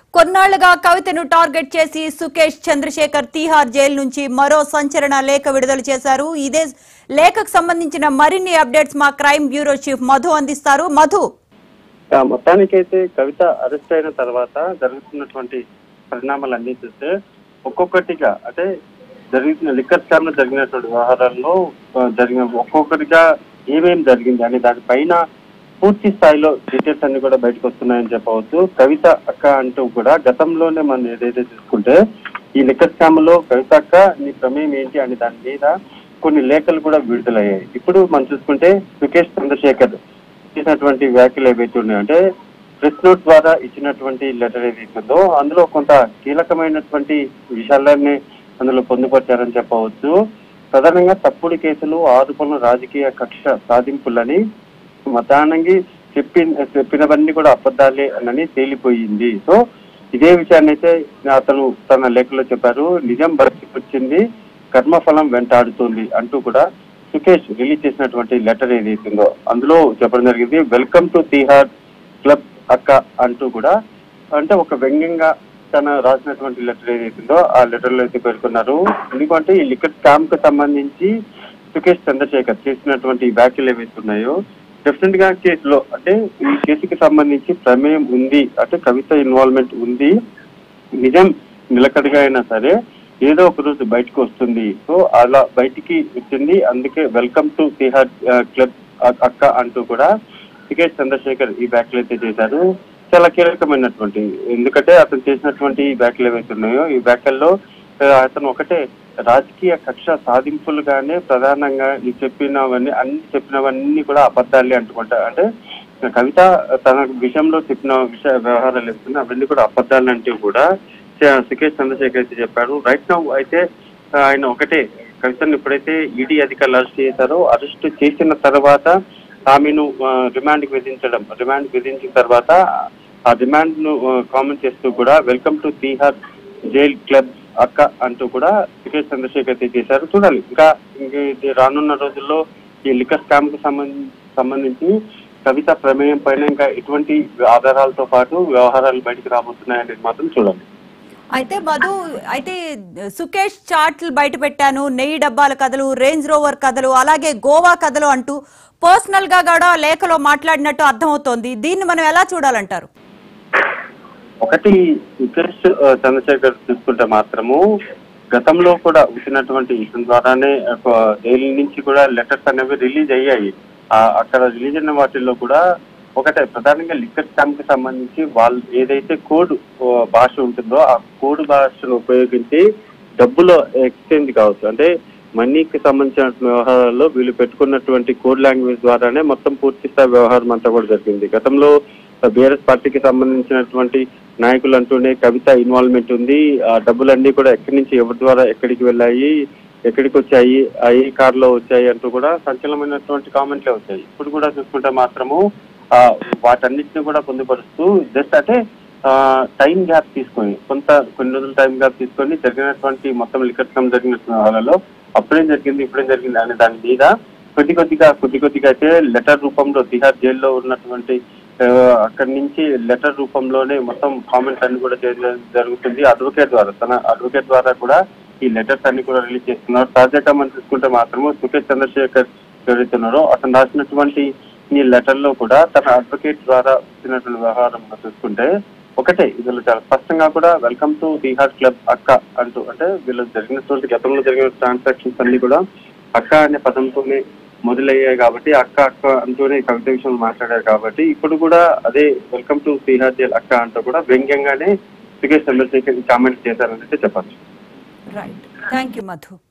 కొన్నాళ్లుగా కవితను టార్గెట్ చేసి సుకేష్ చంద్రశేఖర్ తీహార్ జైలు నుంచి మరో సంచలన లేఖ విడుదల చేశారు ఇదే లేఖకు సంబంధించిన మరిన్ని అప్డేట్స్ మా క్రైమ్ బ్యూరో చీఫ్ మధు అందిస్తారు మధు ఆ, మొత్తానికైతే కవిత అరెస్ట్ అయిన తర్వాత జరుగుతున్నటువంటి పరిణామాలన్నీ చూస్తే ఒక్కొక్కటిగా అంటే జరిగిన లిక్కర్ స్కామ్ లో జరిగినటువంటి వ్యవహారాల్లో ఆ, జరిగిన ఒక్కొక్కటిగా ఏమేం జరిగింది అని దానిపైన పూర్తి స్థాయిలో డీటెయిల్స్ అన్ని కూడా బయటకు వస్తున్నాయని చెప్పవచ్చు కవిత అక్క అంటూ కూడా గతంలోనే మనం ఏదైతే చూసుకుంటే ఈ లిక్కర్ స్కామ్ లో కవిత అక్క నీ ప్రమేయం ఏంటి అని దాని మీద కొన్ని లేఖలు కూడా విడుదలయ్యాయి ఇప్పుడు మనం చూసుకుంటే సుకేష్ చంద్రశేఖర్ చేసినటువంటి వ్యాఖ్యలు ఏవైతే ఉన్నాయో అంటే ప్రెస్ నోట్ ద్వారా ఇచ్చినటువంటి లెటర్ ఏదైతే ఉందో అందులో కొంత కీలకమైనటువంటి విషయాలన్నీ అందులో పొందుపరిచారని చెప్పవచ్చు ప్రధానంగా తప్పుడు కేసులు ఆరోపణలు రాజకీయ కక్ష సాధింపులని మతానంగి చెప్పి చెప్పినవన్నీ కూడా అబద్ధాలే అని తేలిపోయింది సో ఇదే విషయాన్ని అయితే అతను తన లేఖలో చెప్పారు నిజం బయటకు వచ్చింది కర్మఫలం వెంటాడుతుంది అంటూ కూడా సుకేష్ రిలీజ్ చేసినటువంటి లెటర్ ఏదైతుందో అందులో చెప్పడం జరిగింది వెల్కమ్ టు తిహార్ క్లబ్ అక్క అంటూ కూడా అంటే ఒక వ్యంగ్యంగా తన రాసినటువంటి లెటర్ ఏదైతుందో ఆ లెటర్ లో అయితే పేర్కొన్నారు ఎందుకంటే ఈ లిక్కర్ స్కామ్ కు సంబంధించి సుకేష్ చంద్రశేఖర్ చేసినటువంటి వ్యాఖ్యలు ఏవైతే ఉన్నాయో డెఫినెట్ గా కేసులో అంటే ఈ కేసుకి సంబంధించి ప్రమేయం ఉంది అంటే కవిత ఇన్వాల్వ్మెంట్ ఉంది నిజం నిలకడగా అయినా సరే ఏదో ఒక రోజు బయటకు వస్తుంది సో అలా బయటికి వచ్చింది అందుకే వెల్కమ్ టు తిహార్ క్లబ్ అక్క అంటూ కూడా సుకేష్ చంద్రశేఖర్ ఈ వ్యాఖ్యలు అయితే చేశారు చాలా కీలకమైనటువంటి ఎందుకంటే అతను చేసినటువంటి ఈ వ్యాఖ్యలు ఏవైతే ఉన్నాయో ఈ వ్యాఖ్యల్లో ఆ, అతను ఒకటే రాజకీయ కక్ష సాధింపులుగానే ప్రధానంగా ఈ చెప్పినవన్నీ అన్ని చెప్పినవన్నీ కూడా అబద్ధాలే అంటుకుంటా అంటే కవిత తన విషయంలో చెప్పిన విషయ వ్యవహారాలు ఏవైతున్నాయో అవన్నీ కూడా అబద్ధాలు అంటే కూడా చ- సుకేష్ చంద్రశేఖర్ అయితే చెప్పారు రైట్ నౌ అయితే ఆ, ఆయన ఒకటే కవితను ఎప్పుడైతే ఈడీ అధికారులు అరెస్ట్ చేశారో అరెస్ట్ చేసిన తర్వాత ఆమెను రిమాండ్ కి విధించడం రిమాండ్ విధించిన తర్వాత ఆ రిమాండ్ ను కామెంట్ చేస్తూ కూడా welcome to Tihar jail club అక్క అంటూ కూడా సుకేష్ చంద్రశేఖర్ అయితే చేశారు చూడాలి ఇంకా ఇంక ఇది రానున్న రోజుల్లో ఈ లిక్కర్ స్కామ్ కు సంబంధించి సంబంధించి కవిత ప్రమేయం పైన ఇంకా ఎటువంటి ఆధారాలతో పాటు వ్యవహారాలు బయటకు రాబోతున్నాయనేది మాత్రం చూడాలి అయితే మధు అయితే సుకేష్ చాట్లు బయట పెట్టాను నెయ్యి డబ్బాల కథలు రేంజ్ రోవర్ కథలు అలాగే గోవా కథలు అంటూ పర్సనల్ గా కూడా లేఖలో మాట్లాడినట్టు అర్థమవుతోంది దీన్ని మనం ఎలా చూడాలంటారు ఒకటి సుకేష్ ఆ, చంద్రశేఖర్ చూసుకుంటే మాత్రము గతంలో కూడా వచ్చినటువంటి ఇతని ద్వారానే ఒక జైలు నుంచి కూడా లెటర్స్ అనేవి రిలీజ్ అయ్యాయి ఆ, అక్కడ రిలీజ్ అయిన వాటిల్లో కూడా ఒకటే ప్రధానంగా లిక్కర్ స్కామ్ కి సంబంధించి వాళ్ళు ఏదైతే కోడ్ ఆ, భాష ఉంటుందో ఆ కోడ్ భాషను ఉపయోగించి డబ్బులో ఎక్స్చేంజ్ కావచ్చు అంటే మనీకి సంబంధించిన వ్యవహారాల్లో వీళ్ళు పెట్టుకున్నటువంటి కోడ్ లాంగ్వేజ్ ద్వారానే మొత్తం పూర్తి స్థాయి వ్యవహారం అంతా కూడా జరిగింది గతంలో బీఆర్ఎస్ పార్టీకి సంబంధించినటువంటి నాయకులు అంటూనే కవిత ఇన్వాల్వ్మెంట్ ఉంది ఆ డబ్బులన్నీ కూడా ఎక్కడి నుంచి ఎవరి ద్వారా ఎక్కడికి వెళ్ళాయి ఎక్కడికి వచ్చాయి ఆ ఏ కార్ లో వచ్చాయి అంటూ కూడా సంచలనమైనటువంటి కామెంట్లే వచ్చాయి ఇప్పుడు కూడా చూసుకుంటే మాత్రము ఆ వాటన్నిటిని కూడా పొందుపరుస్తూ జస్ట్ అంటే టైం గ్యాప్ తీసుకొని కొంత కొన్ని రోజులు టైం గ్యాప్ తీసుకొని జరిగినటువంటి మొత్తం లిక్కర్ స్కామ్ జరిగిన వాళ్ళలో అప్పుడేం జరిగింది ఇప్పుడేం జరిగింది అనే దాని మీద కొద్ది కొద్దిగా కొద్ది కొద్దిగా అయితే లెటర్ రూపంలో తిహార్ జైల్లో ఉన్నటువంటి ఆ, అక్కడి నుంచి లెటర్ రూపంలోనే మొత్తం కామెంట్స్ అన్ని కూడా చేయడం జరుగుతుంది అడ్వకేట్ ద్వారా తన అడ్వకేట్ ద్వారా కూడా ఈ లెటర్స్ అన్ని కూడా రిలీజ్ చేస్తున్నారు తాజాగా మనం చూసుకుంటే మాత్రము సుకేష్ చంద్రశేఖర్ ఎవరైతే ఉన్నారో అతను రాసినటువంటి ఈ లెటర్ లో కూడా తన అడ్వకేట్ ద్వారా వచ్చినటువంటి వ్యవహారం చూసుకుంటే ఒకటే ఇందులో చాలా స్పష్టంగా కూడా వెల్కమ్ టు బీహార్ క్లబ్ అక్క అంటూ అంటే వీళ్ళు జరిగినటువంటి గతంలో జరిగిన ట్రాన్సాక్షన్స్ అన్ని కూడా అక్క అనే పదంతోనే మొదలయ్యాయి కాబట్టి అక్క అక్క అంటూనే కవిత విషయంలో మాట్లాడారు కాబట్టి ఇప్పుడు కూడా అదే వెల్కమ్ టు బీహార్ జైల్ అక్క అంటూ కూడా వ్యంగ్యంగానే సుకేష్ చంద్రశేఖర్ కామెంట్ చేశారని అయితే చెప్పచ్చు రైట్ థ్యాంక్ యూ మధు